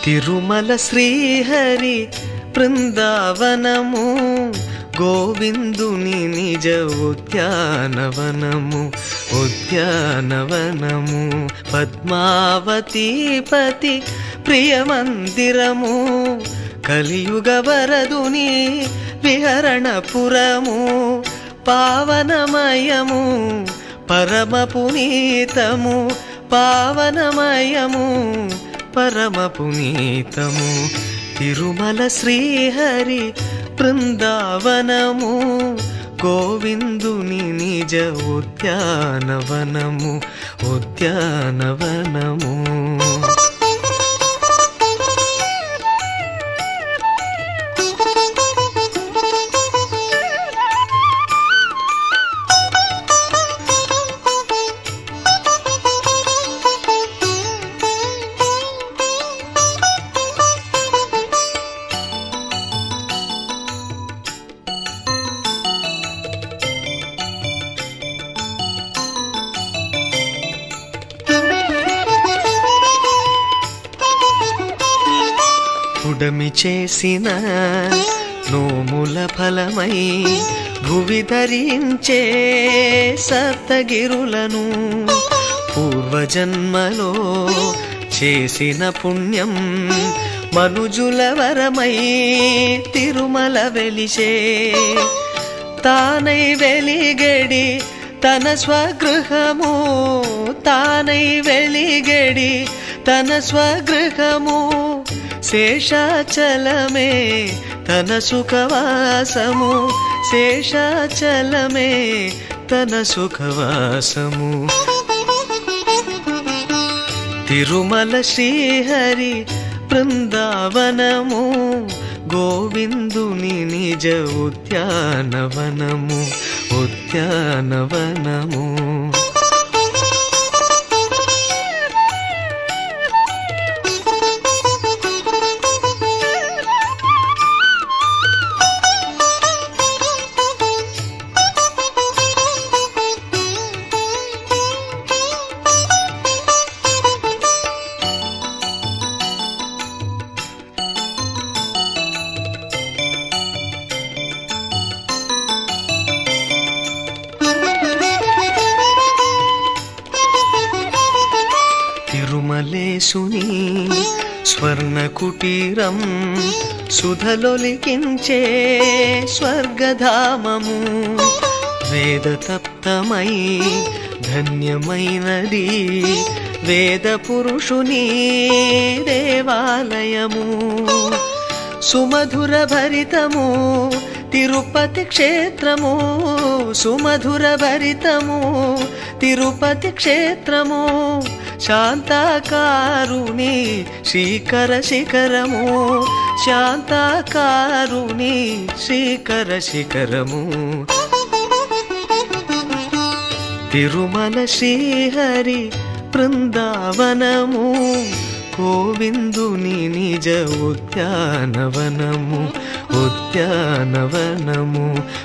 తిరుమల శ్రీహరి బృందావనము గోవిందుని నిజ ఉద్యానవనము ఉద్యానవనము పద్మావతీపతి ప్రియమందిరము కలియుగ వరదుని విహరణపురము పావనమయము పరమ పునీతము పావనమయము పరమ పునీతము తిరుమల శ్రీహరి బృందావనము గోవిందుని నిజ ఉద్యానవనము ఉద్యానవనము పుడమి చేసిన నోముల ఫలమై భువి ధరించే సప్తగిరులను పూర్వజన్మలో చేసిన పుణ్యం మనుజుల వరమై తిరుమల వెలిసే తానై వెలిగడి తన స్వగృహము తానై వెలిగడి తన స్వగృహము శేషాచలమే తన సుఖవాసము శేషాచలమే తన సుఖవాసము తిరుమల శ్రీహరి బృందావనము గోవిందుని నిజ ఉద్యానవనము ఉద్యానవనము తిరుమలేశుని స్వర్ణ కుటీరం సుధలొలికించే స్వర్గధామము వేద తప్తమై ధన్యమైనది వేద పురుషుని దేవాలయము సుమధుర భరితము తిరుపతి క్షేత్రము సుమధుర భరితము తిరుపతి క్షేత్రము శాంతాకారుని శ్రీకర శిఖరము శాంతాకారుని శ్రీకర శిఖరము తిరుమల శ్రీహరి బృందావనము గోవిందుని నిజ ఉద్యానవనము ఉద్యానవనము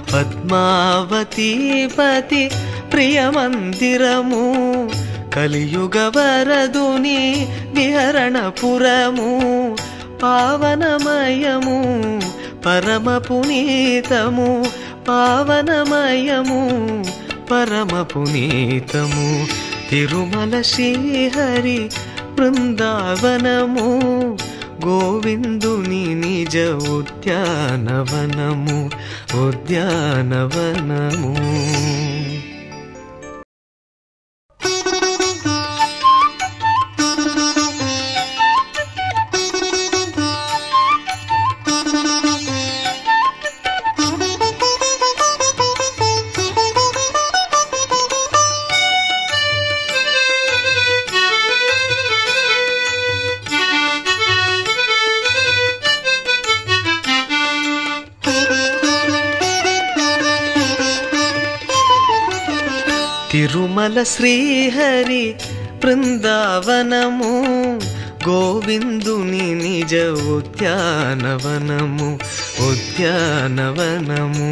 పద్మావతీపతి ప్రియమందిరము కలియుగ వరదుని విహరణపురము పావనమయము పరమ పునీతము పావనమయము పరమ పునీతము తిరుమల శ్రీహరి బృందావనము గోవిందుని నిజ ఉద్యానవనము ఉద్యానవనము తిరుమల శ్రీహరి బృందావనము గోవిందుని నిజ ఉద్యానవనము ఉద్యానవనము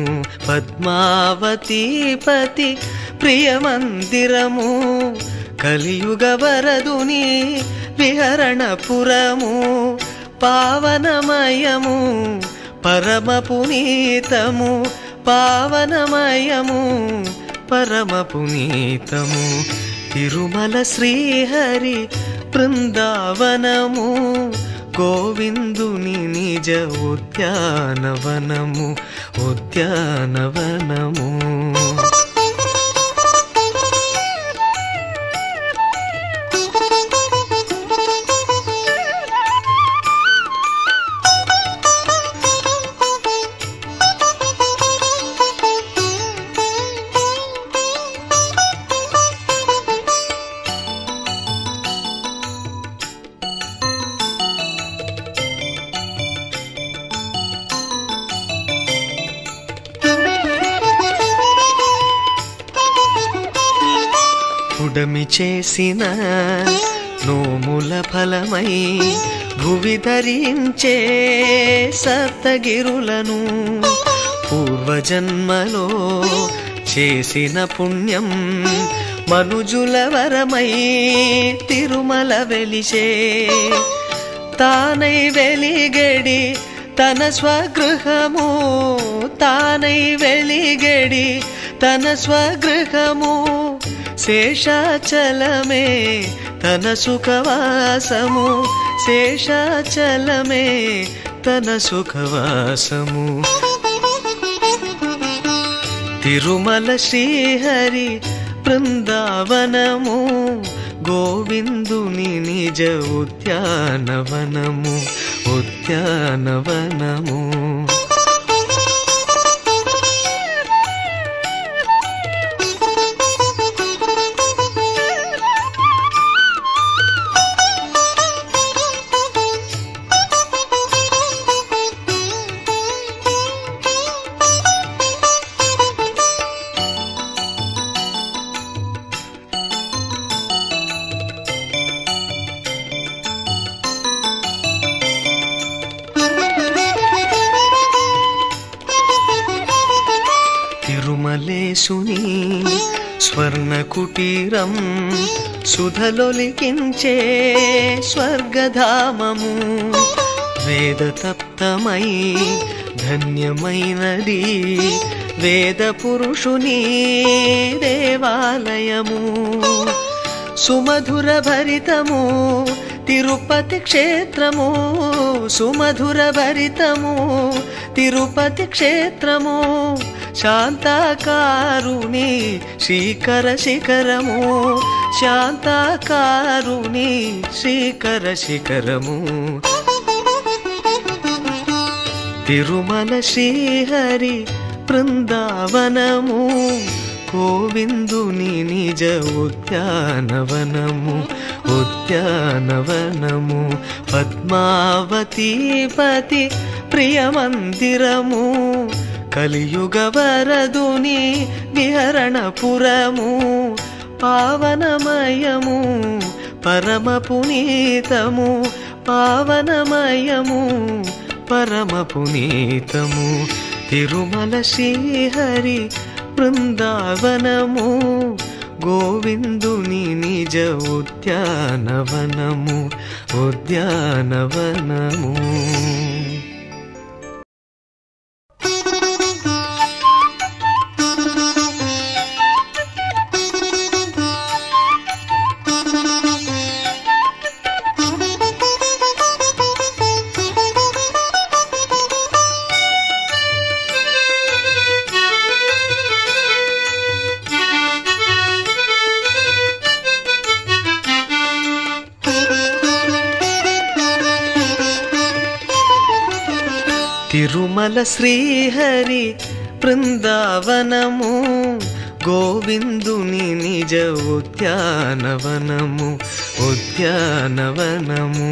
పద్మావతీపతి ప్రియమందిరము కలియుగ వరదుని విహరణపురము పావనమయము పరమ పునీతము పావనమయము పరమ పునీతము తిరుమల శ్రీహరి బృందావనము గోవిందుని నిజ ఉద్యానవనము ఉద్యానవనము పుడమి చేసిన నోముల ఫలమై భువి ధరించే సప్తగిరులను పూర్వజన్మలో చేసిన పుణ్యం మనుజుల వరమై తిరుమల వెలిసే తానై వెలిగడి తన స్వగృహము తానై వెలిగడి తన స్వగృహము శేషాచలమే తన సుఖవాసము శేషాచలమే తన సుఖవాసము తిరుమల శ్రీహరి బృందావనము గోవిందుని నిజ ఉద్యానవనము ఉద్యానవనము తిరుమలేశుని స్వర్ణ కుటీరం సుధలొలికించే స్వర్గధామము వేద తప్తమై ధన్యమైనది వేద పురుషుని దేవాలయము సుమధుర భరితము తిరుపతి క్షేత్రము సుమధుర భరితము తిరుపతి క్షేత్రము శాంతాకారుని శ్రీకర శిఖరము శాంతాకారుని శ్రీకర శిఖరము తిరుమల శ్రీహరి బృందావనము గోవిందుని నిజ ఉద్యానవనము ఉద్యానవనము పద్మావతీపతి ప్రియమందిరము కలియుగ వరదుని విహరణపురము పావనమయము పరమ పునీతము పావనమయము పరమ పునీతము తిరుమల శ్రీహరి బృందావనము గోవిందుని నిజ ఉద్యానవనము ఉద్యానవనము తిరుమల శ్రీహరి బృందావనము గోవిందుని నిజ ఉద్యానవనము ఉద్యానవనము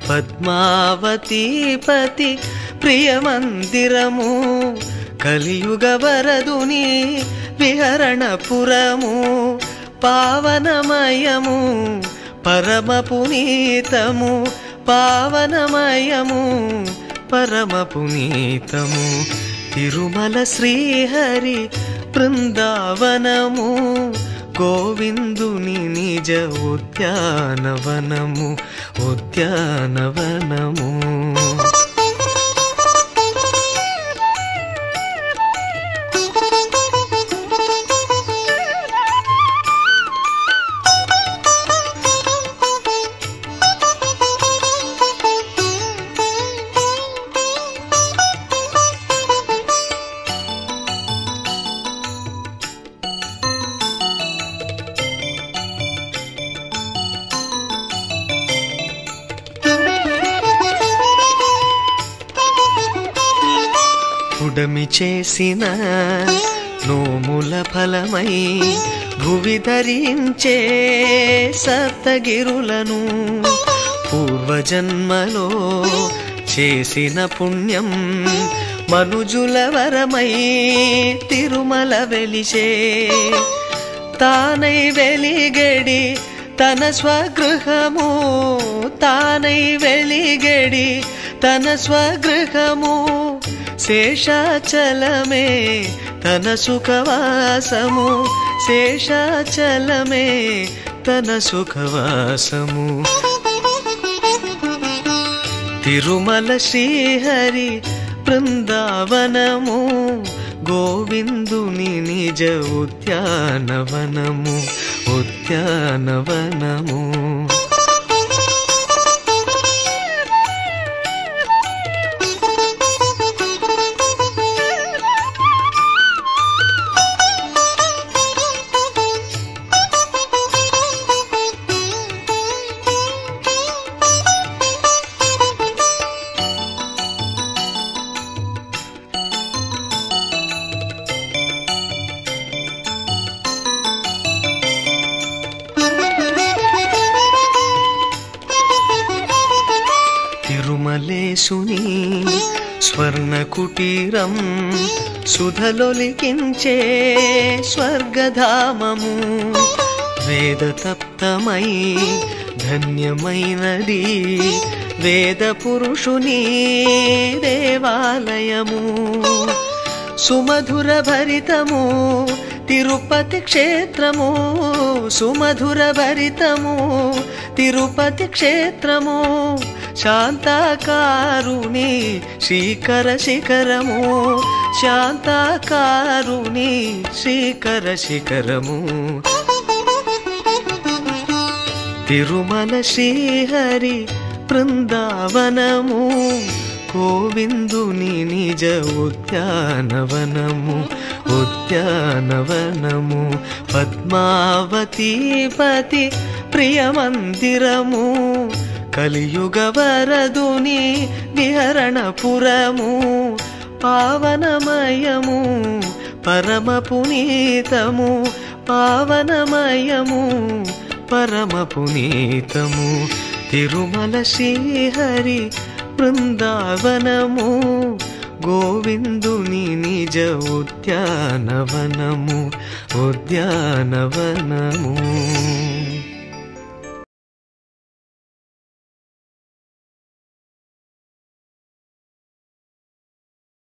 పద్మావతీపతి ప్రియమందిరము కలియుగ వరదుని విహరణపురము పావనమయము పరమ పునీతము పావనమయము పరమ పునీతము తిరుమల శ్రీహరి బృందావనము గోవిందుని నిజ ఉద్యానవనము ఉద్యానవనము పుడమి చేసిన నోముల ఫలమై భువి ధరించే సప్తగిరులను పూర్వజన్మలో చేసిన పుణ్యం మనుజుల వరమై తిరుమల వెలిసే తానై వెలిగడి తన స్వగృహము తానై వెలిగడి తన స్వగృహము శేషాచలమే తన సుఖవాసము శేషాచలమే తన సుఖవాసము తిరుమల శ్రీహరి బృందావనము గోవిందుని నిజ ఉద్యానవనము ఉద్యానవనము తిరుమలేశుని స్వర్ణ కుటీరం సుధలొలికించే స్వర్గధామము వేదతప్తమై ధన్యమైనది వేద పురుషుని దేవాలయము సుమధుర భరితము తిరుపతి క్షేత్రము సుమధుర భరితము తిరుపతి క్షేత్రము శాంతాకారుని శ్రీకర శిఖరము శాంతాకారుని శ్రీకర శిఖరము తిరుమల శ్రీహరి బృందావనము గోవిందుని నిజ ఉద్యానవనము ఉద్యానవనము పద్మావతీపతి ప్రియమందిరము కలియుగ వరదుని విహరణపురము పావనమయము పరమ పునీతము పావనమయము పరమ పునీతము తిరుమల శ్రీహరి బృందావనము గోవిందుని నిజ ఉద్యానవనము ఉద్యానవనము